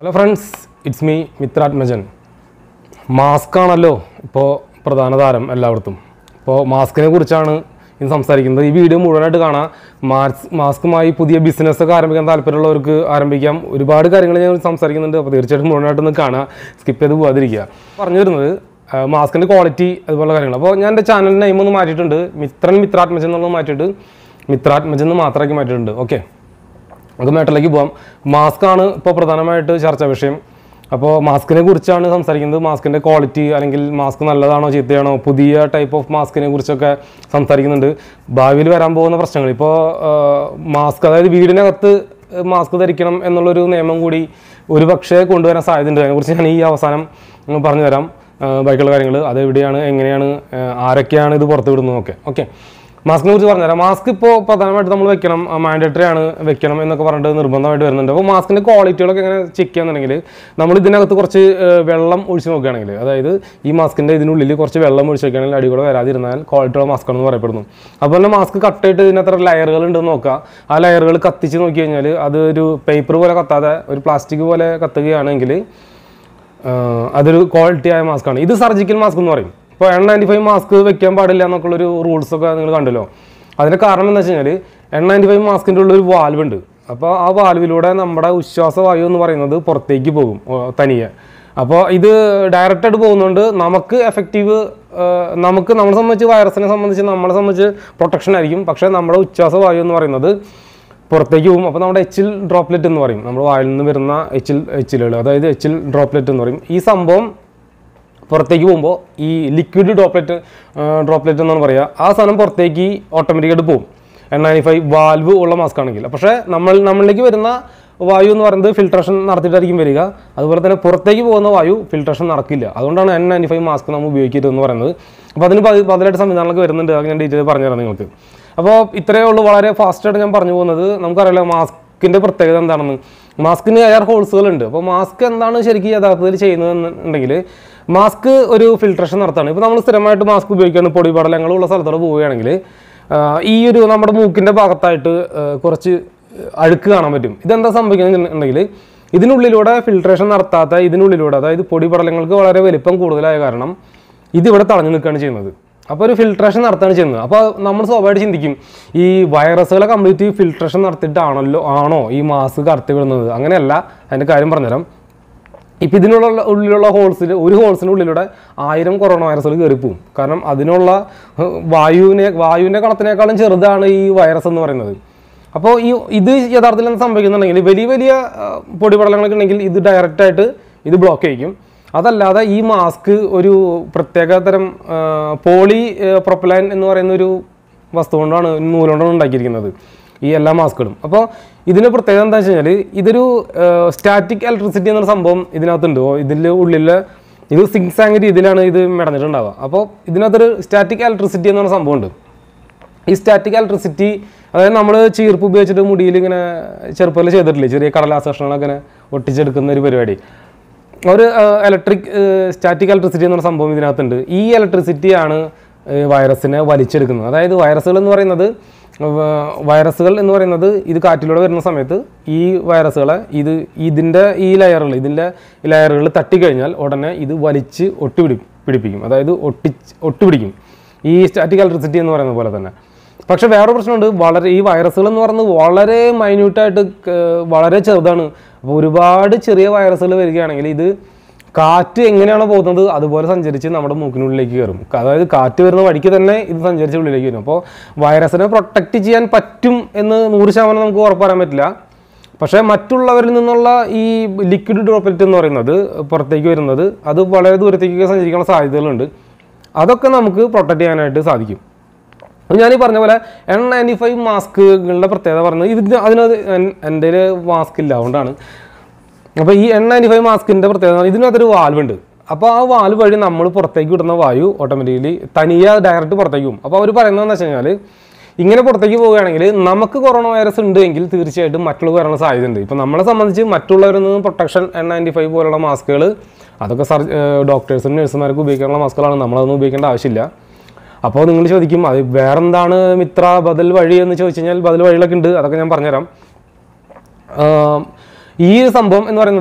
hello friends it's me Mithrathmajan mask ആണല്ലോ ഇപ്പോൾ പ്രധാന താരം എല്ലായിടത്തും ഇപ്പോൾ മാസ്കിനെ കുറിച്ചാണ് ഇന്ന് സംസാരിക്കുന്നത് ഈ വീഡിയോ മുഴുവനായിട്ട് കാണാം മാസ്ക് മാസ്കുമായി പുതിയ ബിസിനസ്സൊക്കെ ആരംഭിക്കാൻ താല്പര്യമുള്ളവർക്ക് ആരംഭിക്കാം ഒരുപാട് കാര്യങ്ങൾ ഞാൻ സംസാരിക്കുന്നുണ്ട് അപ്പോൾ തീർച്ചയായിട്ടും മുഴുവനായിട്ട് ഒന്ന് കാണുക സ്കിപ്പ് ചെയ്ത് പോകാതിരിക്കുക പറഞ്ഞു വരുന്നത് മാസ്കിൻ്റെ ക്വാളിറ്റി അതുപോലുള്ള കാര്യങ്ങൾ അപ്പോൾ ഞാൻ എൻ്റെ ചാനൽ നെയിം ഒന്ന് മാറ്റിയിട്ടുണ്ട് മിത്രൻ മിത്രാത്മജൻ എന്നുള്ളത് മാറ്റിയിട്ട് മിത്രാത്മജൻ എന്ന് മാത്രമാക്കി മാറ്റിയിട്ടുണ്ട് ഓക്കെ നമുക്ക് മാറ്ററിലേക്ക് പോവാം മാസ്ക് ആണ് ഇപ്പോൾ പ്രധാനമായിട്ട് ചർച്ചാ വിഷയം അപ്പോൾ മാസ്കിനെ കുറിച്ചാണ് സംസാരിക്കുന്നത് മാസ്കിൻ്റെ ക്വാളിറ്റി അല്ലെങ്കിൽ മാസ്ക് നല്ലതാണോ ചീത്തയാണോ പുതിയ ടൈപ്പ് ഓഫ് മാസ്കിനെ കുറിച്ചൊക്കെ സംസാരിക്കുന്നുണ്ട് ഭാവിയിൽ വരാൻ പോകുന്ന പ്രശ്നങ്ങൾ ഇപ്പോൾ മാസ്ക് അതായത് വീടിനകത്ത് മാസ്ക് ധരിക്കണം എന്നുള്ളൊരു നിയമം കൂടി ഒരു പക്ഷേ കൊണ്ടുവരാൻ സാധ്യതയുണ്ട് അതിനെക്കുറിച്ച് ഞാൻ ഈ അവസാനം ഉം, പറഞ്ഞു തരാം ആ, ബാക്കിയുള്ള കാര്യങ്ങൾ അതെവിടെയാണ് എങ്ങനെയാണ് ആ, ആരൊക്കെയാണ് ഇത് പുറത്ത് വിടുന്നതൊക്കെ ഓക്കെ മാസ്കിനെ കുറിച്ച് പറഞ്ഞുതരാം മാസ്ക് ഇപ്പോൾ പ്രധാനമായിട്ട് നമ്മൾ വെക്കണം മാൻഡേറ്ററി ആണ് വെക്കണം എന്നൊക്കെ പറഞ്ഞിട്ട് നിർബന്ധമായിട്ട് വരുന്നുണ്ട് അപ്പോൾ മാസ്കിൻ്റെ ക്വാളിറ്റികളൊക്കെ എങ്ങനെ ചെക്ക് ചെയ്യാന്നുണ്ടെങ്കിൽ നമ്മൾ ഇതിനകത്ത് കുറച്ച് ഏഹ്, വെള്ളം ഒഴിച്ച് നോക്കുകയാണെങ്കിൽ അതായത് ഈ മാസ്കിൻ്റെ ഇതിനുള്ളിൽ കുറച്ച് വെള്ളം ഒഴിച്ച് നോക്കുകയാണെങ്കിൽ അടികൂടെ വരാതിരുന്നാൽ ക്വാളിറ്റിയുള്ള മാസ്ക് ആണെന്ന് പറയപ്പെടുന്നു അപ്പോൾ തന്നെ മാസ്ക് കട്ടായിട്ട് ഇതിനകത്ത് ലെയറുകൾ ഉണ്ടെന്ന് നോക്കുക ആ ലെയറുകൾ കത്തിച്ച് നോക്കി കഴിഞ്ഞാൽ അത് ഒരു പേപ്പർ പോലെ കത്താതെ ഒരു പ്ലാസ്റ്റിക് പോലെ കത്തുകയാണെങ്കിൽ ആഹ് അതൊരു ക്വാളിറ്റി ആയ മാസ്ക് ആണ് ഇത് സർജിക്കൽ മാസ്ക് എന്ന് പറയും ഇപ്പോൾ എൺ നയൻറ്റി ഫൈവ് മാസ്ക് വെക്കാൻ പാടില്ല എന്നൊക്കെയുള്ളൊരു റൂൾസ് ഒക്കെ നിങ്ങൾ കണ്ടല്ലോ അതിൻ്റെ കാരണം എന്താ വെച്ച് കഴിഞ്ഞാൽ എൺ നയൻറ്റി ഫൈവ് മാസ്കിൻ്റെ ഉള്ള ഒരു വാൽവ് ഉണ്ട് അപ്പോൾ ആ വാൽവിലൂടെ നമ്മുടെ ഉച്ഛ്വാസവായു എന്ന് പറയുന്നത് പുറത്തേക്ക് പോകും ഓ, തനിയെ അപ്പോൾ ഇത് ഡയറക്റ്റായിട്ട് പോകുന്നതുകൊണ്ട് നമുക്ക് എഫക്റ്റീവ് നമുക്ക് നമ്മളെ സംബന്ധിച്ച് വൈറസിനെ സംബന്ധിച്ച് നമ്മളെ സംബന്ധിച്ച് പ്രൊട്ടക്ഷൻ ആയിരിക്കും പക്ഷേ നമ്മുടെ ഉച്ഛ്വാസവായു എന്ന് പറയുന്നത് പുറത്തേക്ക് പോകും അപ്പോൾ നമ്മുടെ എച്ചിൽ ഡ്രോപ്ലെറ്റ് എന്ന് പറയും നമ്മുടെ വായിൽ നിന്ന് വരുന്ന എച്ചിൽ എച്ചിലുകൾ അതായത് എച്ചിൽ ഡ്രോപ്ലെറ്റ് എന്ന് പറയും ഈ സംഭവം പുറത്തേക്ക് പോകുമ്പോൾ ഈ ലിക്വിഡ് ഡ്രോപ്ലെറ്റ് ഡ്രോപ്ലെറ്റ് എന്നാണ് പറയുക ആ സാധനം പുറത്തേക്ക് ഓട്ടോമാറ്റിക്കായിട്ട് പോകും എൻ നയൻറ്റി ഫൈവ് വാൽവ് ഉള്ള മാസ്ക് ആണെങ്കിൽ പക്ഷേ നമ്മൾ നമ്മളിലേക്ക് വരുന്ന വായു എന്ന് പറയുന്നത് ഫിൽട്രേഷൻ നടത്തിയിട്ടായിരിക്കും വരിക അതുപോലെ തന്നെ പുറത്തേക്ക് പോകുന്ന വായു ഫിൽട്രേഷൻ നടക്കില്ല അതുകൊണ്ടാണ് എൻ നയൻറ്റി ഫൈവ് മാസ്ക് നമ്മൾ ഉപയോഗിക്കരുത് എന്ന് പറയുന്നത് അപ്പോൾ അതിന് പതി- പതിനെട്ട് സംവിധാനങ്ങളൊക്കെ വരുന്നുണ്ട് അത് ഞാൻ ഡീറ്റെയിൽ പറഞ്ഞുതരാം നിങ്ങൾക്ക് അപ്പോൾ ഇത്രയേ ഉള്ളൂ വളരെ ഫാസ്റ്റായിട്ട് ഞാൻ പറഞ്ഞു പോകുന്നത് നമുക്കറിയാലോ മാസ്കിൻ്റെ പ്രത്യേകത എന്താണെന്ന് മാസ്കിന് എയർ ഹോൾസുകൾ ഉണ്ട് അപ്പോൾ മാസ്ക് എന്താണ് ശരിക്കും യഥാർത്ഥത്തിൽ ചെയ്യുന്നതെന്നുണ്ടെങ്കിൽ മാസ്ക് ഒരു ഫിൽട്രേഷൻ നടത്താണ് ഇപ്പോൾ നമ്മൾ സ്ഥിരമായിട്ട് മാസ്ക് ഉപയോഗിക്കുകയാണ് പൊടിപടലങ്ങളുള്ള സ്ഥലത്തോടെ പോവുകയാണെങ്കിൽ ആ, ഈ ഒരു നമ്മുടെ മൂക്കിൻ്റെ ഭാഗത്തായിട്ട് ആ, കുറച്ച് അഴുക്ക് കാണാൻ പറ്റും ഇതെന്താ സംഭവിക്കുന്നുണ്ടെങ്കിൽ ഇതിനുള്ളിലൂടെ ഫിൽട്രേഷൻ നടത്താത്ത ഇതിനുള്ളിലൂടെ അതായത് പൊടിപടലങ്ങൾക്ക് വളരെ വലിപ്പം കൂടുതലായ കാരണം ഇതിവിടെ തടഞ്ഞു നിൽക്കുകയാണ് ചെയ്യുന്നത് അപ്പോൾ ഒരു ഫിൽട്രേഷൻ നടത്തുകയാണ് ചെയ്യുന്നത് അപ്പോൾ നമ്മൾ സ്വാഭാവികമായിട്ട് ചിന്തിക്കും ഈ വൈറസുകളെ കംപ്ലീറ്റ് ഫിൽട്രേഷൻ നടത്തിയിട്ടാണല്ലോ ആണോ ഈ മാസ്ക് കടത്തി വിടുന്നത് അങ്ങനെയല്ല അതിൻ്റെ കാര്യം പറഞ്ഞുതരാം ഇപ്പം ഇതിനുള്ള ഉള്ളിലുള്ള ഹോൾസിൽ ഒരു ഹോൾസിൻ്റെ ഉള്ളിലൂടെ ആയിരം കൊറോണ വൈറസുകൾ കയറിപ്പോവും കാരണം അതിനുള്ള ഏഹ്, വായുവിനെ വായുവിൻ്റെ കണത്തിനേക്കാളും ചെറുതാണ് ഈ വൈറസ് എന്ന് പറയുന്നത് അപ്പോൾ ഈ ഇത് യഥാർത്ഥത്തിൽ എന്താ സംഭവിക്കുന്നുണ്ടെങ്കിൽ വലിയ വലിയ ഏഹ്, പൊടിപടലങ്ങളൊക്കെ ഉണ്ടെങ്കിൽ ഇത് ഡയറക്റ്റായിട്ട് ഇത് ബ്ലോക്ക് ചെയ്യിക്കും അതല്ലാതെ ഈ മാസ്ക് ഒരു പ്രത്യേക തരം ഏഹ്, പോളി ഏഹ്, പ്രൊപ്പലൈൻ എന്ന് പറയുന്ന ഒരു വസ്തു കൊണ്ടാണ് നൂലുകൊണ്ടാണ് ഉണ്ടാക്കിയിരിക്കുന്നത് ഈ എല്ലാ മാസ്കുകളും അപ്പോൾ ഇതിന് പ്രത്യേകത എന്താ വെച്ച് കഴിഞ്ഞാൽ ഇതൊരു സ്റ്റാറ്റിക് ഇലക്ട്രിസിറ്റി എന്നൊരു സംഭവം ഇതിനകത്തുണ്ട് ഓ, ഇതിൽ ഉള്ളിൽ ഇത് സിങ്സാങ് രീതിയിലാണ് ഇത് മെടഞ്ഞിട്ടുണ്ടാവുക അപ്പോൾ ഇതിനകത്തൊരു സ്റ്റാറ്റിക് ഇലക്ട്രിസിറ്റി എന്ന് പറഞ്ഞ സംഭവമുണ്ട് ഈ സ്റ്റാറ്റിക് ഇലക്ട്രിസിറ്റി അതായത് നമ്മൾ ചീർപ്പ് ഉപയോഗിച്ചിട്ട് മുടിയിൽ ഇങ്ങനെ ചെറുപ്പത്തിൽ ചെയ്തിട്ടില്ലേ ചെറിയ കടലാസ കഷ്ണങ്ങളൊക്കെ ഇങ്ങനെ ഒട്ടിച്ചെടുക്കുന്ന ഒരു പരിപാടി ഒരു ഇലക്ട്രിക് സ്റ്റാറ്റിക് ഇലക്ട്രിസിറ്റി എന്ന് പറഞ്ഞ സംഭവം ഇതിനകത്തുണ്ട് ഈ ഇലക്ട്രിസിറ്റിയാണ് വൈറസിനെ വലിച്ചെടുക്കുന്നത് അതായത് വൈറസുകൾ എന്ന് പറയുന്നത് വ- വൈറസുകൾ എന്ന് പറയുന്നത് ഇത് കാറ്റിലൂടെ വരുന്ന സമയത്ത് ഈ വൈറസുകളെ ഇത് ഇതിൻ്റെ ഈ ലെയറുകൾ ഇതിൻ്റെ ലെയറുകൾ തട്ടിക്കഴിഞ്ഞാൽ ഉടനെ ഇത് വലിച്ച് ഒട്ടിപിടി പിടിപ്പിക്കും അതായത് ഒട്ടി ഒട്ടിപ്പിടിക്കും ഈ സ്റ്റാറ്റിക് ഇലക്ട്രിസിറ്റി എന്ന് പറയുന്ന പോലെ തന്നെ പക്ഷെ വേറെ പ്രശ്നമുണ്ട് വളരെ ഈ വൈറസുകൾ എന്ന് പറയുന്നത് വളരെ മൈന്യൂട്ടായിട്ട് വളരെ ചെറുതാണ് അപ്പോൾ ഒരുപാട് ചെറിയ വൈറസുകൾ വരികയാണെങ്കിൽ ഇത് കാറ്റ് എങ്ങനെയാണോ പോകുന്നത് അതുപോലെ സഞ്ചരിച്ച് നമ്മുടെ മൂക്കിനുള്ളിലേക്ക് കയറും അതായത് കാറ്റ് വരുന്ന വഴിക്ക് തന്നെ ഇത് സഞ്ചരിച്ച് ഉള്ളിലേക്ക് വരും അപ്പോൾ വൈറസിനെ പ്രൊട്ടക്റ്റ് ചെയ്യാൻ പറ്റും എന്ന് നൂറ് ശതമാനം നമുക്ക് ഉറപ്പ് പറയാൻ പറ്റില്ല പക്ഷേ മറ്റുള്ളവരിൽ നിന്നുള്ള ഈ ലിക്വിഡ് ഡ്രോപ്ലെറ്റ് എന്ന് പറയുന്നത് പുറത്തേക്ക് വരുന്നത് അത് വളരെ ദൂരത്തേക്ക് സഞ്ചരിക്കാനുള്ള സാധ്യതകളുണ്ട് അതൊക്കെ നമുക്ക് പ്രൊട്ടക്റ്റ് ചെയ്യാനായിട്ട് സാധിക്കും അപ്പോൾ ഞാൻ ഈ പറഞ്ഞ പോലെ എൺ നയൻറ്റി ഫൈവ് മാസ്കുകളുടെ പ്രത്യേകത പറഞ്ഞത് ഇത് അതിനകത്ത് എൻ്റെ മാസ്ക് ഇല്ല അതുകൊണ്ടാണ് അപ്പോൾ ഈ എൺ നയൻറ്റി ഫൈവ് മാസ്കിൻ്റെ പ്രത്യേകത ഇതിനകത്തൊരു വാൽവ് ഉണ്ട് അപ്പോൾ ആ വാൽവ് വഴി നമ്മൾ പുറത്തേക്ക് വിടുന്ന വായു ഓട്ടോമാറ്റിക്കലി തനിയെ ഡയറക്റ്റ് പുറത്തേക്ക് പോകും അപ്പോൾ അവർ പറയുന്നത് എന്ന് വെച്ച് കഴിഞ്ഞാൽ ഇങ്ങനെ പുറത്തേക്ക് പോവുകയാണെങ്കിൽ നമുക്ക് കൊറോണ വൈറസ് ഉണ്ട് എങ്കിൽ തീർച്ചയായിട്ടും മറ്റുള്ളവർ വരാനുള്ള സാധ്യതയുണ്ട് ഇപ്പോൾ നമ്മളെ സംബന്ധിച്ച് മറ്റുള്ളവരിൽ നിന്ന് പ്രൊട്ടക്ഷൻ എൻ നയൻറ്റി ഫൈവ് പോലുള്ള മാസ്കുകൾ അതൊക്കെ സർ ഡോക്ടേഴ്സും നഴ്സുമാർക്ക് ഉപയോഗിക്കാനുള്ള മാസ്കുകളാണ് നമ്മളതൊന്നും ഉപയോഗിക്കേണ്ട ആവശ്യമില്ല അപ്പോൾ നിങ്ങൾ ചോദിക്കും അത് വേറെന്താണ് മിത്ര ബദൽ വഴി എന്ന് ചോദിച്ചു കഴിഞ്ഞാൽ ബദൽ വഴികളൊക്കെ ഉണ്ട് അതൊക്കെ ഞാൻ പറഞ്ഞുതരാം ആം, ഈ ഒരു സംഭവം എന്ന് പറയുന്നത്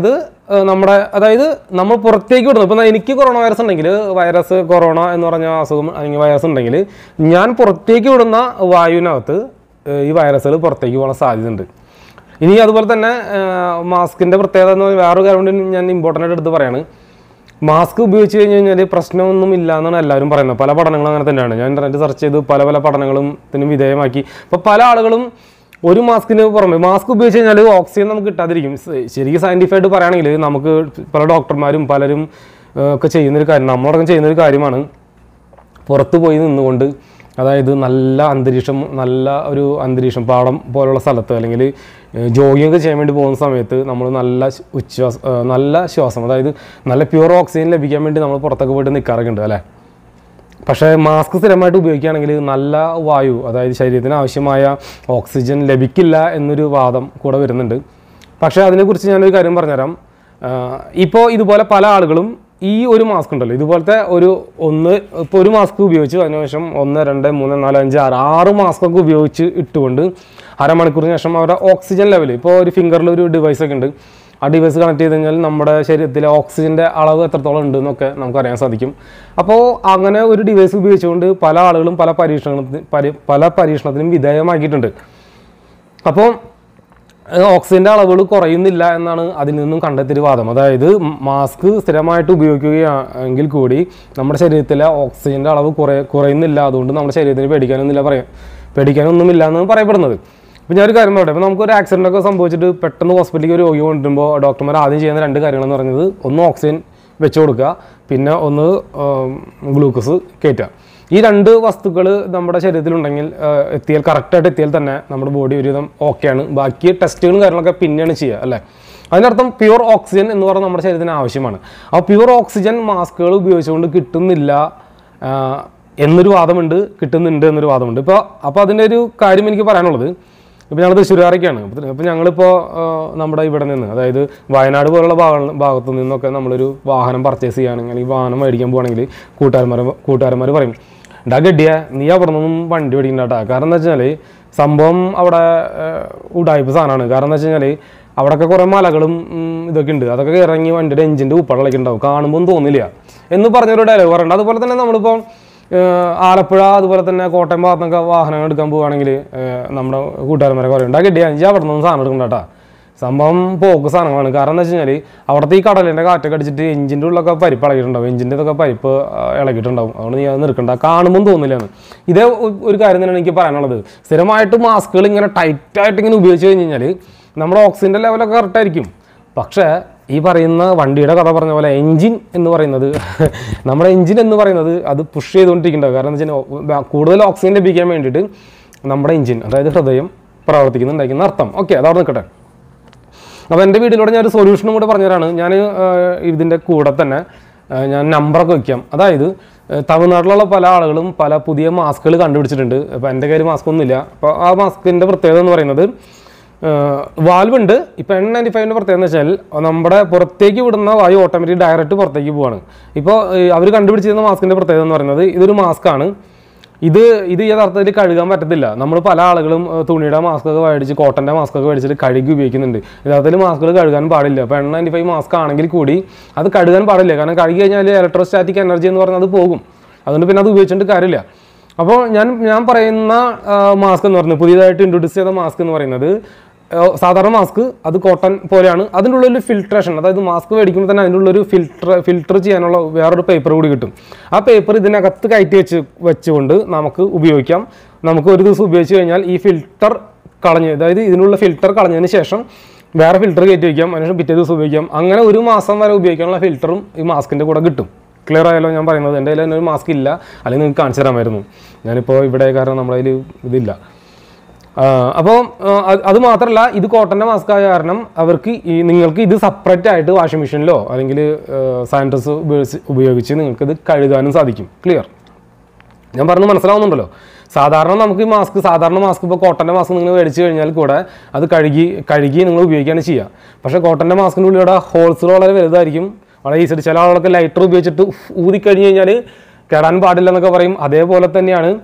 ഏഹ്, നമ്മുടെ അതായത് നമ്മൾ പുറത്തേക്ക് വിടുന്നു ഇപ്പം എനിക്ക് കൊറോണ വൈറസ് ഉണ്ടെങ്കിൽ വൈറസ് കൊറോണ എന്ന് പറഞ്ഞ അസുഖം അല്ലെങ്കിൽ വൈറസ് ഉണ്ടെങ്കിൽ ഞാൻ പുറത്തേക്ക് വിടുന്ന വായുവിനകത്ത് ഏഹ്, ഈ വൈറസുകൾ പുറത്തേക്ക് പോകാൻ സാധ്യതയുണ്ട് ഇനി അതുപോലെ തന്നെ മാസ്കിൻ്റെ പ്രത്യേകത എന്ന് പറഞ്ഞാൽ വേറൊരു കാര്യം കൂടി ഞാൻ ഇമ്പോർട്ടൻ്റ് ആയിട്ട് എടുത്ത് പറയാണ് മാസ്ക് ഉപയോഗിച്ച് കഴിഞ്ഞ് കഴിഞ്ഞാൽ പ്രശ്നമൊന്നും ഇല്ല എന്നാണ് എല്ലാവരും പറയുന്നത് പല പഠനങ്ങളും അങ്ങനെ തന്നെയാണ് ഞാൻ ഇൻ്റർനെറ്റ് സെർച്ച് ചെയ്ത് പല പല പഠനങ്ങളും ഇതിനും വിധേയമാക്കി അപ്പോൾ പല ആളുകളും ഒരു മാസ്കിന് പുറമെ മാസ്ക് ഉപയോഗിച്ച് കഴിഞ്ഞാൽ ഓക്സിജൻ നമുക്ക് കിട്ടാതിരിക്കും സ- ശരിക്കും സയൻറ്റിഫിക് ആയിട്ട് പറയുകയാണെങ്കിൽ നമുക്ക് പല ഡോക്ടർമാരും പലരും ഏഹ്, ഒക്കെ ചെയ്യുന്നൊരു കാര്യം നമ്മളടക്കം ചെയ്യുന്നൊരു കാര്യമാണ് പുറത്ത് പോയി നിന്നുകൊണ്ട് അതായത് നല്ല അന്തരീക്ഷം നല്ല ഒരു അന്തരീക്ഷം പാടം പോലുള്ള സ്ഥലത്ത് അല്ലെങ്കിൽ ജോഗിങ് ഒക്കെ ചെയ്യാൻ വേണ്ടി പോകുന്ന സമയത്ത് നമ്മൾ നല്ല ശ്- ഉച്ഛ്വാസ ഏഹ് നല്ല ശ്വാസം അതായത് നല്ല പ്യുവർ ഓക്സിജൻ ലഭിക്കാൻ വേണ്ടി നമ്മൾ പുറത്തൊക്കെ പോയിട്ട് നിൽക്കാറൊക്കെ ഉണ്ട് അല്ലേ പക്ഷേ മാസ്ക് സ്ഥിരമായിട്ട് ഉപയോഗിക്കുകയാണെങ്കിൽ നല്ല വായു അതായത് ശരീരത്തിന് ആവശ്യമായ ഓക്സിജൻ ലഭിക്കില്ല എന്നൊരു വാദം കൂടെ വരുന്നുണ്ട് പക്ഷേ അതിനെക്കുറിച്ച് ഞാനൊരു കാര്യം പറഞ്ഞുതരാം ഇപ്പോൾ ഇതുപോലെ പല ആളുകളും ഈ ഒരു മാസ്ക് ഉണ്ടല്ലോ ഇതുപോലത്തെ ഒരു ഒന്ന് ഇപ്പോൾ ഒരു മാസ്ക് ഉപയോഗിച്ച് അതിനുശേഷം ഒന്ന് രണ്ട് മൂന്ന് നാല് അഞ്ച് ആറ് ആറ് മാസ്ക് ഒക്കെ ഉപയോഗിച്ച് ഇട്ടുകൊണ്ട് അരമണിക്കൂറിന് ശേഷം അവരുടെ ഓക്സിജൻ ലെവൽ ഇപ്പോൾ ഒരു ഫിംഗറിൽ ഒരു ഡിവൈസ് ഒക്കെ ഉണ്ട് ആ ഡിവൈസ് കണക്ട് ചെയ്ത് കഴിഞ്ഞാൽ നമ്മുടെ ശരീരത്തിലെ ഓക്സിജൻ്റെ അളവ് എത്രത്തോളം ഉണ്ട് എന്നൊക്കെ നമുക്ക് അറിയാൻ സാധിക്കും അപ്പോൾ അങ്ങനെ ഒരു ഡിവൈസ് ഉപയോഗിച്ചുകൊണ്ട് പല ആളുകളും പല പരീക്ഷണത്തിന് പരി പല പരീക്ഷണത്തിനും വിധേയമാക്കിയിട്ടുണ്ട് അപ്പോൾ ഓക്സിജൻ്റെ അളവുകൾ കുറയുന്നില്ല എന്നാണ് അതിൽ നിന്നും കണ്ടെത്തിയൊരു വാദം അതായത് മാസ്ക് സ്ഥിരമായിട്ട് ഉപയോഗിക്കുകയാണെങ്കിൽ കൂടി നമ്മുടെ ശരീരത്തിലെ ഓക്സിജൻ്റെ അളവ് കുറേ കുറയുന്നില്ല അതുകൊണ്ട് നമ്മുടെ ശരീരത്തിന് പേടിക്കാനൊന്നുമില്ല പറയാം പേടിക്കാനൊന്നുമില്ല എന്നാണ് പറയപ്പെടുന്നത് അപ്പോൾ ഞാനൊരു കാര്യം പറയട്ടെ ഇപ്പോൾ നമുക്കൊരു ആക്സിഡൻ്റ് ഒക്കെ സംഭവിച്ചിട്ട് പെട്ടെന്ന് ഹോസ്പിറ്റലിലേക്ക് ഒരു രോഗി കൊണ്ടുവരുമ്പോൾ ഡോക്ടർമാർ ആദ്യം ചെയ്യുന്ന രണ്ട് കാര്യങ്ങളെന്ന് പറയുന്നത് ഒന്ന് ഓക്സിജൻ വെച്ച് കൊടുക്കുക പിന്നെ ഒന്ന് ഗ്ലൂക്കോസ് കയറ്റുക ഈ രണ്ട് വസ്തുക്കൾ നമ്മുടെ ശരീരത്തിലുണ്ടെങ്കിൽ ആ, എത്തിയാൽ കറക്റ്റായിട്ട് എത്തിയാൽ തന്നെ നമ്മുടെ ബോഡി ഒരുവിധം ഓക്കെയാണ് ബാക്കി ടെസ്റ്റുകളും കാര്യങ്ങളൊക്കെ പിന്നെയാണ് ചെയ്യുക അല്ലേ അതിനർത്ഥം പ്യുവർ ഓക്സിജൻ എന്ന് പറയുന്നത് നമ്മുടെ ശരീരത്തിന് ആവശ്യമാണ് ആ പ്യുവർ ഓക്സിജൻ മാസ്കുകൾ ഉപയോഗിച്ചുകൊണ്ട് കിട്ടുന്നില്ല ആ, എന്നൊരു വാദമുണ്ട് കിട്ടുന്നുണ്ട് എന്നൊരു വാദമുണ്ട് ഇപ്പോൾ അപ്പോൾ അതിൻ്റെ ഒരു കാര്യം എനിക്ക് പറയാനുള്ളത് ഇപ്പോൾ ഞങ്ങൾ തൃശ്ശൂർക്കാരൊക്കെയാണ് അപ്പോൾ ഞങ്ങളിപ്പോൾ നമ്മുടെ ഇവിടെ നിന്ന് അതായത് വയനാട് പോലുള്ള ഭാഗ ഭാഗത്തു നിന്നൊക്കെ നമ്മളൊരു വാഹനം പർച്ചേസ് ചെയ്യുകയാണെങ്കിൽ അല്ലെങ്കിൽ വാഹനം മേടിക്കാൻ പോകുകയാണെങ്കിൽ കൂട്ടുകാരന്മാർ കൂട്ടുകാരന്മാർ പറയും ഡാ ഗഡിയ നീ അവിടെ നിന്നും വണ്ടി മേടിക്കണ്ട കേട്ടോ കാരണം എന്താ വെച്ചാൽ സംഭവം അവിടെ ഏഹ്, ഉടായ്പ സാധനമാണ് കാരണം എന്താ വെച്ച് കഴിഞ്ഞാൽ അവിടെയൊക്കെ കുറേ മലകളും ഉം, ഇതൊക്കെ ഉണ്ട് അതൊക്കെ ഇറങ്ങി വണ്ടിയുടെ എഞ്ചിൻ്റെ ഉപ്പളൊക്കെ ഉണ്ടാവും കാണുമ്പോൾ തോന്നില്ല എന്ന് പറഞ്ഞൊരു ഡയലോഗ് പറയുന്നുണ്ട് അതുപോലെ തന്നെ നമ്മളിപ്പോൾ ഏഹ് ആലപ്പുഴ അതുപോലെ തന്നെ കോട്ടയം ഭാഗത്തൊക്കെ വാഹനങ്ങൾ എടുക്കാൻ പോവുകയാണെങ്കിൽ ഏഹ് നമ്മുടെ കൂട്ടുകാരന്മാരെ പറയുന്നുണ്ട് ആ കിട്ടിയ അഞ്ച് അവിടെ നിന്ന് സാധനം എടുക്കണ്ട കേട്ടാ സംഭവം പോക്ക് സാധനങ്ങളാണ് കാരണം എന്താ വെച്ച് കഴിഞ്ഞാൽ അവിടുത്തെ ഈ കടലിൻ്റെ കാറ്റൊക്കെ അടിച്ചിട്ട് എഞ്ചിൻ്റെ ഉള്ളൊക്കെ പരിപ്പ് ഇളകിയിട്ടുണ്ടാവും എഞ്ചിൻ്റെ ഇതൊക്കെ പരിപ്പ് ആ, ഇളകിയിട്ടുണ്ടാവും അതുകൊണ്ട് നീ അത് നിൽക്കണ്ട കാണുമ്പോൾ തോന്നില്ലെന്ന് ഇതേ ഒ- ഒരു കാര്യം തന്നെയാണ് എനിക്ക് പറയാനുള്ളത് സ്ഥിരമായിട്ട് മാസ്കുകൾ ഇങ്ങനെ ടൈറ്റായിട്ട് ഇങ്ങനെ ഉപയോഗിച്ച് കഴിഞ്ഞ് കഴിഞ്ഞാൽ നമ്മുടെ ഓക്സിജൻ്റെ ലെവലൊക്കെ കറക്റ്റായിരിക്കും പക്ഷേ ഈ പറയുന്ന വണ്ടിയുടെ കഥ പറഞ്ഞ പോലെ എഞ്ചിൻ എന്ന് പറയുന്നത് നമ്മുടെ എഞ്ചിൻ എന്ന് പറയുന്നത് അത് പുഷ് ചെയ്തുകൊണ്ടിരിക്കുന്നുണ്ടാവും കാരണം എന്താ വെച്ചാൽ കൂടുതൽ ഓക്സിജൻ ലഭിക്കാൻ വേണ്ടിയിട്ട് നമ്മുടെ എഞ്ചിൻ അതായത് ഹൃദയം പ്രവർത്തിക്കുന്നുണ്ടായിരിക്കുന്ന അർത്ഥം ഓക്കെ അതവിടെ നിൽക്കട്ടെ അപ്പോൾ എൻ്റെ വീഡിയോയിലൂടെ ഞാൻ ഒരു സൊല്യൂഷനും കൂടെ പറഞ്ഞുതരാണ് ഞാൻ ഇതിൻ്റെ കൂടെ തന്നെ ആ, ഞാൻ നമ്പറൊക്കെ വയ്ക്കാം അതായത് ആ, തമിഴ്നാട്ടിലുള്ള പല ആളുകളും പല പുതിയ മാസ്കുകൾ കണ്ടുപിടിച്ചിട്ടുണ്ട് അപ്പോൾ എൻ്റെ കയ്യിൽ മാസ്ക് ഒന്നുമില്ല അപ്പോൾ ആ മാസ്കിൻ്റെ പ്രത്യേകത എന്ന് പറയുന്നത് വാൽവ് ഉണ്ട് ഇപ്പോൾ എൻ നയൻറ്റി ഫൈവിൻ്റെ പ്രത്യേകത എന്ന് വെച്ചാൽ നമ്മുടെ പുറത്തേക്ക് വിടുന്ന വായു ഓട്ടോമാറ്റിക് ഡയറക്റ്റ് പുറത്തേക്ക് പോവാണ് ഇപ്പോൾ അവർ കണ്ടുപിടിച്ചിരുന്ന മാസ്കിൻ്റെ പ്രത്യേകത എന്ന് പറയുന്നത് ഇതൊരു മാസ്കാണ് ഇത് ഇത് യഥാർത്ഥത്തിൽ കഴുകാൻ പറ്റത്തില്ല നമ്മൾ പല ആളുകളും ഏഹ്, തുണിയുടെ മാസ്ക് ഒക്കെ മേടിച്ച് കോട്ടൻ്റെ മാസ്ക് ഒക്കെ മേടിച്ചിട്ട് കഴുകി ഉപയോഗിക്കുന്നുണ്ട് യഥാർത്ഥത്തിൽ മാസ്കുകൾ കഴുകാൻ പാടില്ല അപ്പോൾ എൺ നയൻറ്റി ഫൈവ് മാസ്ക് ആണെങ്കിൽ കൂടി അത് കഴുകാൻ പാടില്ല കാരണം കഴുകി കഴിഞ്ഞാൽ ഇലക്ട്രോസ്റ്റാറ്റിക് എനർജി എന്ന് പറയുന്നത് അത് പോകും അതുകൊണ്ട് പിന്നെ അത് ഉപയോഗിച്ചിട്ട് കാര്യമില്ല അപ്പോൾ ഞാൻ ഞാൻ പറയുന്ന മാസ്ക് എന്ന് പറയുന്നത് പുതിയതായിട്ട് ഇൻട്രൊഡ്യൂസ് ചെയ്ത മാസ്ക് എന്ന് പറയുന്നത് ഏഹ് സാധാരണ മാസ്ക് അത് കോട്ടൺ പോലെയാണ് അതിൻ്റെ ഉള്ളൊരു ഫിൽട്രേഷൻ അതായത് മാസ്ക് മേടിക്കുമ്പോൾ തന്നെ അതിൻ്റെ ഉള്ളൊരു ഫിൽട്ടർ ഫിൽട്ടർ ചെയ്യാനുള്ള വേറൊരു പേപ്പർ കൂടി കിട്ടും ആ പേപ്പർ ഇതിനകത്ത് കയറ്റി വെച്ച് വെച്ചുകൊണ്ട് നമുക്ക് ഉപയോഗിക്കാം നമുക്ക് ഒരു ദിവസം ഉപയോഗിച്ച് കഴിഞ്ഞാൽ ഈ ഫിൽട്ടർ കളഞ്ഞ് അതായത് ഇതിനുള്ള ഫിൽട്ടർ കളഞ്ഞതിന് ശേഷം വേറെ ഫിൽട്ടർ കയറ്റി വയ്ക്കാം അതിനുശേഷം പിറ്റേ ദിവസം ഉപയോഗിക്കാം അങ്ങനെ ഒരു മാസം വരെ ഉപയോഗിക്കാനുള്ള ഫിൽറ്ററും ഈ മാസ്കിൻ്റെ കൂടെ കിട്ടും ക്ലിയർ ആയാലോ ഞാൻ പറയുന്നത് എൻ്റെ കയ്യിൽ തന്നെ ഒരു മാസ്ക് ഇല്ല അല്ലെങ്കിൽ നിങ്ങൾക്ക് കാണിച്ചു തരാമായിരുന്നു ഞാനിപ്പോൾ ഇവിടെ കാരണം നമ്മുടെ കയ്യിൽ ഇതില്ല അപ്പോൾ അത് മാത്രമല്ല ഇത് കോട്ടൻ്റെ മാസ്ക് ആയ കാരണം അവർക്ക് ഈ നിങ്ങൾക്ക് ഇത് സെപ്പറേറ്റ് ആയിട്ട് വാഷിംഗ് മെഷീനിലോ അല്ലെങ്കിൽ സാനിറ്റൈസ് ഉപയോഗിച്ച് ഉപയോഗിച്ച് നിങ്ങൾക്ക് ഇത് കഴുകാനും സാധിക്കും ക്ലിയർ ഞാൻ പറഞ്ഞത് മനസ്സിലാവുന്നുണ്ടല്ലോ സാധാരണ നമുക്ക് ഈ മാസ്ക് സാധാരണ മാസ്ക് ഇപ്പോൾ കോട്ടൻ്റെ മാസ്ക് നിങ്ങൾ മേടിച്ച് കഴിഞ്ഞാൽ കൂടെ അത് കഴുകി കഴുകി നിങ്ങൾ ഉപയോഗിക്കുകയാണ് ചെയ്യുക പക്ഷേ കോട്ടൻ്റെ മാസ്കിൻ്റെ ഉള്ളിലൂടെ ഹോൾസുകൾ വളരെ വലുതായിരിക്കും വളരെ ഈസിയായിട്ട് ചില ആളുകളൊക്കെ ലൈറ്റർ ഉപയോഗിച്ചിട്ട് ഉഫ് ഊതി കഴിഞ്ഞ് കഴിഞ്ഞാൽ കെടാൻ പാടില്ല എന്നൊക്കെ പറയും അതേപോലെ തന്നെയാണ്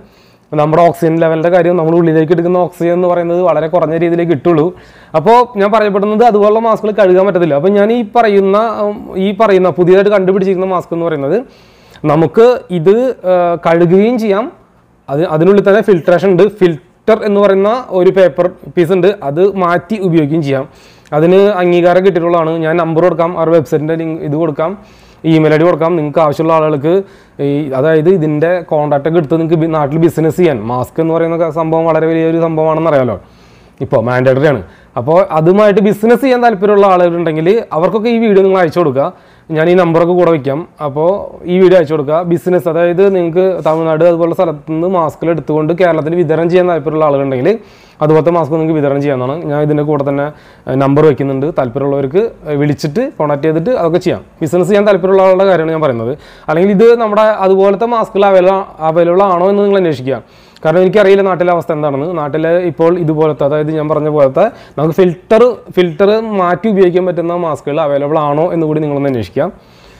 നമ്മുടെ ഓക്സിജൻ ലെവലിൻ്റെ കാര്യം നമ്മൾ ഉള്ളിലേക്ക് എടുക്കുന്ന ഓക്സിജൻ എന്ന് പറയുന്നത് വളരെ കുറഞ്ഞ രീതിയിലേക്ക് കിട്ടുള്ളൂ അപ്പോൾ ഞാൻ പറയപ്പെടുന്നത് അതുപോലുള്ള മാസ്കുകൾ കഴുകാൻ പറ്റത്തില്ല അപ്പോൾ ഞാൻ ഈ പറയുന്ന ഉം, ഈ പറയുന്ന പുതിയതായിട്ട് കണ്ടുപിടിച്ചിരിക്കുന്ന മാസ്ക് എന്ന് പറയുന്നത് നമുക്ക് ഇത് ആ, കഴുകുകയും ചെയ്യാം അത് അതിനുള്ളിൽ തന്നെ ഫിൽട്രേഷൻ ഉണ്ട് ഫിൽറ്റർ എന്ന് പറയുന്ന ഒരു പേപ്പർ പീസ് ഉണ്ട് അത് മാറ്റി ഉപയോഗിക്കുകയും ചെയ്യാം അതിന് അംഗീകാരം കിട്ടിയിട്ടുള്ളതാണ് ഞാൻ നമ്പർ കൊടുക്കാം അവരുടെ വെബ്സൈറ്റിൻ്റെ ലിങ്ക് ഇത് കൊടുക്കാം ഇമെയിൽ ഐ ഡി കൊടുക്കാം നിങ്ങൾക്ക് ആവശ്യമുള്ള ആളുകൾക്ക് ഈ അതായത് ഇതിൻ്റെ കോൺടാക്റ്റ് ഒക്കെ എടുത്ത് നിങ്ങൾക്ക് ബി- നാട്ടിൽ ബിസിനസ് ചെയ്യാൻ മാസ്ക് എന്ന് പറയുന്ന ക- സംഭവം വളരെ വലിയൊരു സംഭവമാണെന്ന് അറിയാലോ ഇപ്പോൾ മാൻഡേറ്ററി ആണ് അപ്പോൾ അതുമായിട്ട് ബിസിനസ് ചെയ്യാൻ താല്പര്യമുള്ള ആളുകളുണ്ടെങ്കിൽ അവർക്കൊക്കെ ഈ വീഡിയോ നിങ്ങൾ അയച്ചു കൊടുക്കുക ഞാൻ ഈ നമ്പറൊക്കെ കൂടെ വയ്ക്കാം അപ്പോൾ ഈ വീഡിയോ അയച്ചു കൊടുക്കുക ബിസിനസ് അതായത് നിങ്ങൾക്ക് തമിഴ്നാട് അതുപോലുള്ള സ്ഥലത്ത് നിന്ന് മാസ്കുകൾ എടുത്തുകൊണ്ട് കേരളത്തിൽ വിതരണം ചെയ്യാൻ താല്പര്യമുള്ള ആളുകളുണ്ടെങ്കിൽ അതുപോലത്തെ മാസ്ക് നിങ്ങൾക്ക് വിതരണം ചെയ്യാവുന്നതാണ് ഞാൻ ഇതിൻ്റെ കൂടെ തന്നെ നമ്പർ വയ്ക്കുന്നുണ്ട് താല്പര്യമുള്ളവർക്ക് വിളിച്ചിട്ട് കോൺടാക്ട് ചെയ്തിട്ട് അതൊക്കെ ചെയ്യാം ബിസിനസ് ചെയ്യാൻ താല്പര്യമുള്ള ആളുടെ കാര്യമാണ് ഞാൻ പറയുന്നത് അല്ലെങ്കിൽ ഇത് നമ്മുടെ അതുപോലത്തെ മാസ്കുകൾ അവൈലബിൾ അവൈലബിൾ ആണോ എന്ന് നിങ്ങൾ അന്വേഷിക്കുക കാരണം എനിക്കറിയില്ല നാട്ടിലെ അവസ്ഥ എന്താണെന്ന് നാട്ടിൽ ഇപ്പോൾ ഇതുപോലത്തെ അതായത് ഞാൻ പറഞ്ഞ പോലത്തെ നമുക്ക് ഫിൽറ്റർ ഫിൽറ്റർ മാറ്റി ഉപയോഗിക്കാൻ പറ്റുന്ന മാസ്കുകൾ അവൈലബിൾ ആണോ എന്ന് കൂടി നിങ്ങളൊന്ന് അന്വേഷിക്കാം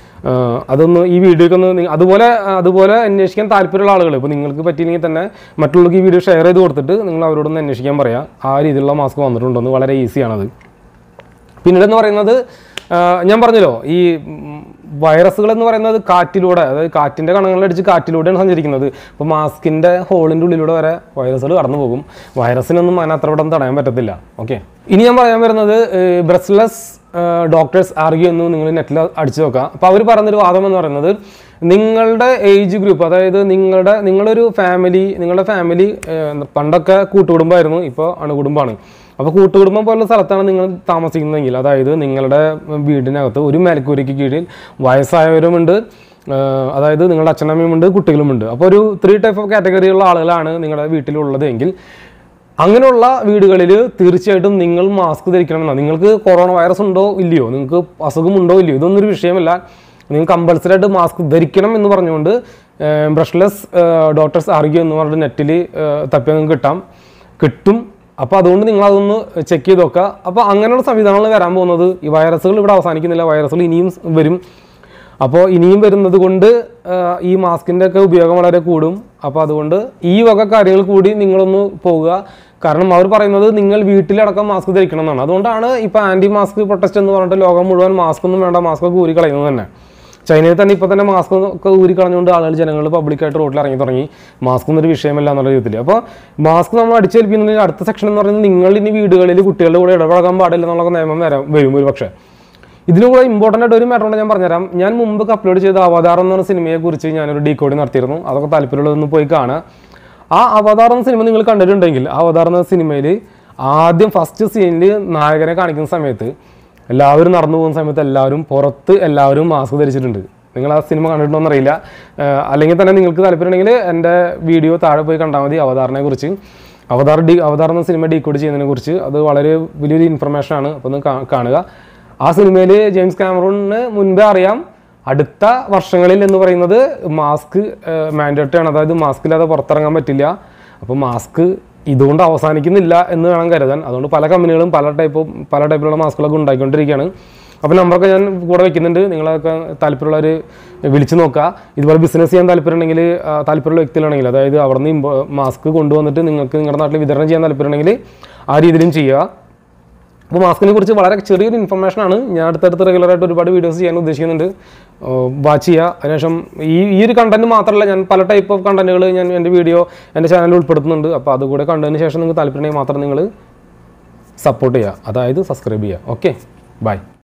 ആഹ് അതൊന്ന് ഈ വീഡിയോക്ക് ഒന്ന് നിങ്ങ- അതുപോലെ അതുപോലെ അന്വേഷിക്കാൻ താല്പര്യമുള്ള ആളുകൾ ഇപ്പോൾ നിങ്ങൾക്ക് പറ്റിയില്ലെങ്കിൽ തന്നെ മറ്റുള്ളവർക്ക് ഈ വീഡിയോ ഷെയർ ചെയ്ത് കൊടുത്തിട്ട് നിങ്ങൾ അവരോടൊന്ന് അന്വേഷിക്കാൻ പറയാം ആ രീതിയിലുള്ള മാസ്ക് വന്നിട്ടുണ്ടെന്ന് വളരെ ഈസിയാണത് പിന്നീടെന്ന് പറയുന്നത് ആ, ഞാൻ പറഞ്ഞല്ലോ ഈ വൈറസുകൾ എന്ന് പറയുന്നത് കാറ്റിലൂടെ അതായത് കാറ്റിൻ്റെ കണങ്ങളിലടിച്ച് കാറ്റിലൂടെയാണ് സഞ്ചരിക്കുന്നത് ഇപ്പോൾ മാസ്കിൻ്റെ ഹോളിൻ്റെ ഉള്ളിലൂടെ വരെ വൈറസുകൾ കടന്നു പോകും വൈറസിനൊന്നും അതിന് അത്ര പെട്ടെന്ന് തടയാൻ പറ്റത്തില്ല ഓക്കെ ഇനി ഞാൻ പറയാൻ വരുന്നത് ബ്രസ്ലെസ് ഡോക്ടേഴ്സ് ആർഗ്യൂ എന്ന് നിങ്ങൾ നെറ്റിൽ അടിച്ചു നോക്കാം അപ്പോൾ അവർ പറഞ്ഞൊരു വാദം എന്ന് പറയുന്നത് നിങ്ങളുടെ ഏജ് ഗ്രൂപ്പ് അതായത് നിങ്ങളുടെ നിങ്ങളൊരു ഫാമിലി നിങ്ങളുടെ ഫാമിലി പണ്ടൊക്കെ കൂട്ടുകുടുംബമായിരുന്നു ഇപ്പോൾ അണുകുടുംബമാണ് അപ്പോൾ കൂട്ടുകുടുംബം പോലുള്ള സ്ഥലത്താണ് നിങ്ങൾ താമസിക്കുന്നതെങ്കിൽ അതായത് നിങ്ങളുടെ വീടിനകത്ത് ഒരു മേൽക്കൂരയ്ക്ക് കീഴിൽ വയസ്സായവരുമുണ്ട് ആഹ് അതായത് നിങ്ങളുടെ അച്ഛനമ്മയുമുണ്ട് കുട്ടികളുമുണ്ട് അപ്പോൾ ഒരു ത്രീ ടൈപ്പ് ഓഫ് കാറ്റഗറിയുള്ള ആളുകളാണ് നിങ്ങളുടെ വീട്ടിലുള്ളത് എങ്കിൽ അങ്ങനെയുള്ള വീടുകളിൽ തീർച്ചയായിട്ടും നിങ്ങൾ മാസ്ക് ധരിക്കണമെന്നാണ് നിങ്ങൾക്ക് കൊറോണ വൈറസ് ഉണ്ടോ ഇല്ലയോ നിങ്ങൾക്ക് അസുഖമുണ്ടോ ഇല്ലയോ ഇതൊന്നും ഒരു വിഷയമല്ല നിങ്ങൾ കമ്പൽസറി ആയിട്ട് മാസ്ക് ധരിക്കണം എന്ന് പറഞ്ഞുകൊണ്ട് ബ്രഷ്ലെസ് ഡോക്ടേഴ്സ് ആർഗ്യൂ എന്ന് പറഞ്ഞിട്ട് നെറ്റിൽ തപ്പി നിങ്ങൾക്ക് കിട്ടാം കിട്ടും അപ്പോൾ അതുകൊണ്ട് നിങ്ങൾ അതൊന്ന് ചെക്ക് ചെയ്ത് നോക്കുക അപ്പോൾ അങ്ങനെയുള്ള സംവിധാനങ്ങൾ വരാൻ പോകുന്നത് ഈ വൈറസുകൾ ഇവിടെ അവസാനിക്കുന്നില്ല വൈറസുകൾ ഇനിയും വരും അപ്പോൾ ഇനിയും വരുന്നത് കൊണ്ട് ആ, ഈ മാസ്കിൻ്റെ ഒക്കെ ഉപയോഗം വളരെ കൂടും അപ്പോൾ അതുകൊണ്ട് ഈ വക കാര്യങ്ങൾ കൂടി നിങ്ങളൊന്ന് പോവുക കാരണം അവർ പറയുന്നത് നിങ്ങൾ വീട്ടിലടക്കം മാസ്ക് ധരിക്കണം എന്നാണ് അതുകൊണ്ടാണ് ഇപ്പോൾ ആൻറ്റി മാസ്ക് പ്രൊട്ടസ്റ്റ് എന്ന് പറഞ്ഞിട്ട് ലോകം മുഴുവൻ മാസ്ക് ഒന്നും വേണ്ട മാസ്ക് ഒക്കെ ഊരി കളയുന്നത് തന്നെ ചൈനയിൽ തന്നെ ഇപ്പോൾ തന്നെ മാസ്ക് ഒക്കെ ഊരി കളഞ്ഞുകൊണ്ട് ആളുകൾ ജനങ്ങൾ പബ്ലിക്കായിട്ട് റോഡിൽ ഇറങ്ങി തുടങ്ങി മാസ്ക് ഒന്നൊരു വിഷയമല്ല എന്നുള്ള രീതിയിൽ അപ്പോൾ മാസ്ക് നമ്മൾ അടിച്ചേൽപ്പിക്കുന്നതിൽ അടുത്ത സെക്ഷൻ എന്ന് പറയുന്നത് നിങ്ങൾ ഇനി വീടുകളിൽ കുട്ടികളുടെ കൂടെ ഇടപഴകാൻ പാടില്ല എന്നുള്ള നിയമം വരാം വരും ഒരു പക്ഷേ ഇതിനും കൂടെ ഇമ്പോർട്ടൻ്റ് ആയിട്ട് ഒരു മാറ്റർ ഉണ്ട് ഞാൻ പറഞ്ഞുതരാം ഞാൻ മുമ്പ് അപ്ലോഡ് ചെയ്ത അവതാരം എന്ന് പറഞ്ഞ സിനിമയെ കുറിച്ച് ഞാനൊരു ഡീകോഡ് നടത്തിയിരുന്നു അതൊക്കെ താല്പര്യമുള്ളതൊന്ന് പോയി കാണുക ആ അവതാർ എന്ന സിനിമ നിങ്ങൾ കണ്ടിട്ടുണ്ടെങ്കിൽ ആ അവതാർ എന്ന സിനിമയിൽ ആദ്യം ഫസ്റ്റ് സീനിൽ നായകനെ കാണിക്കുന്ന സമയത്ത് എല്ലാവരും നടന്നു പോകുന്ന സമയത്ത് എല്ലാവരും പുറത്ത് എല്ലാവരും മാസ്ക് ധരിച്ചിട്ടുണ്ട് നിങ്ങൾ ആ സിനിമ കണ്ടിട്ടുണ്ടോ എന്നറിയില്ല ആഹ് അല്ലെങ്കിൽ തന്നെ നിങ്ങൾക്ക് താല്പര്യമുണ്ടെങ്കിൽ എൻ്റെ വീഡിയോ താഴെ പോയി കണ്ടാൽ മതി അവതാറിനെ കുറിച്ച് അവതാർ ഡി അവതാർ എന്ന സിനിമ ഡീകോഡ് ചെയ്യുന്നതിനെ കുറിച്ച് അത് വളരെ വലിയൊരു ഇൻഫർമേഷൻ ആണ് അപ്പോൾ ഒന്ന് കാ- കാണുക ആ സിനിമയിൽ ജെയിംസ് കാമറൂണിന് മുൻപേ അറിയാം അടുത്ത വർഷങ്ങളിൽ എന്ന് പറയുന്നത് മാസ്ക് മാൻഡേറ്ററി ആണ് അതായത് മാസ്ക് ഇല്ലാതെ പുറത്തിറങ്ങാൻ പറ്റില്ല അപ്പോൾ മാസ്ക് ഇതുകൊണ്ട് അവസാനിക്കുന്നില്ല എന്ന് വേണം കരുതാൻ അതുകൊണ്ട് പല കമ്പനികളും പല ടൈപ്പ് പല ടൈപ്പിലുള്ള മാസ്കുകളൊക്കെ ഉണ്ടാക്കിക്കൊണ്ടിരിക്കുകയാണ് അപ്പോൾ നമ്പറൊക്കെ ഞാൻ കൂടെ വെക്കുന്നുണ്ട് നിങ്ങളൊക്കെ താല്പര്യമുള്ളവർ വിളിച്ച് നോക്കുക ഇതുപോലെ ബിസിനസ് ചെയ്യാൻ താല്പര്യമുണ്ടെങ്കിൽ ആ, താല്പര്യമുള്ള വ്യക്തികളാണെങ്കിൽ അതായത് അവിടെ നിന്ന് മാസ്ക് കൊണ്ടുവന്നിട്ട് നിങ്ങൾക്ക് നിങ്ങളുടെ നാട്ടിൽ വിതരണം ചെയ്യാൻ താല്പര്യമുണ്ടെങ്കിൽ ആ രീതിയിലും ചെയ്യുക അപ്പോൾ മാസ്കിനെ കുറിച്ച് വളരെ ചെറിയൊരു ഇൻഫർമേഷൻ ആണ് ഞാൻ അടുത്തടുത്ത് റെഗുലറായിട്ട് ഒരുപാട് വീഡിയോസ് ചെയ്യാൻ ഉദ്ദേശിക്കുന്നുണ്ട് വാച്ച് ചെയ്യുക അതിനുശേഷം ഈ ഈ ഒരു കണ്ടന്റ് മാത്രമല്ല ഞാൻ പല ടൈപ്പ് ഓഫ് കണ്ടന്റുകൾ ഞാൻ എൻ്റെ വീഡിയോ എൻ്റെ ചാനലിൽ ഉൾപ്പെടുത്തുന്നുണ്ട് അപ്പോൾ അതുകൂടെ കണ്ടതിന് ശേഷം നിങ്ങൾക്ക് താല്പര്യമുണ്ടെങ്കിൽ മാത്രം നിങ്ങൾ സപ്പോർട്ട് ചെയ്യുക അതായത് സബ്സ്ക്രൈബ് ചെയ്യുക ഓക്കെ ബൈ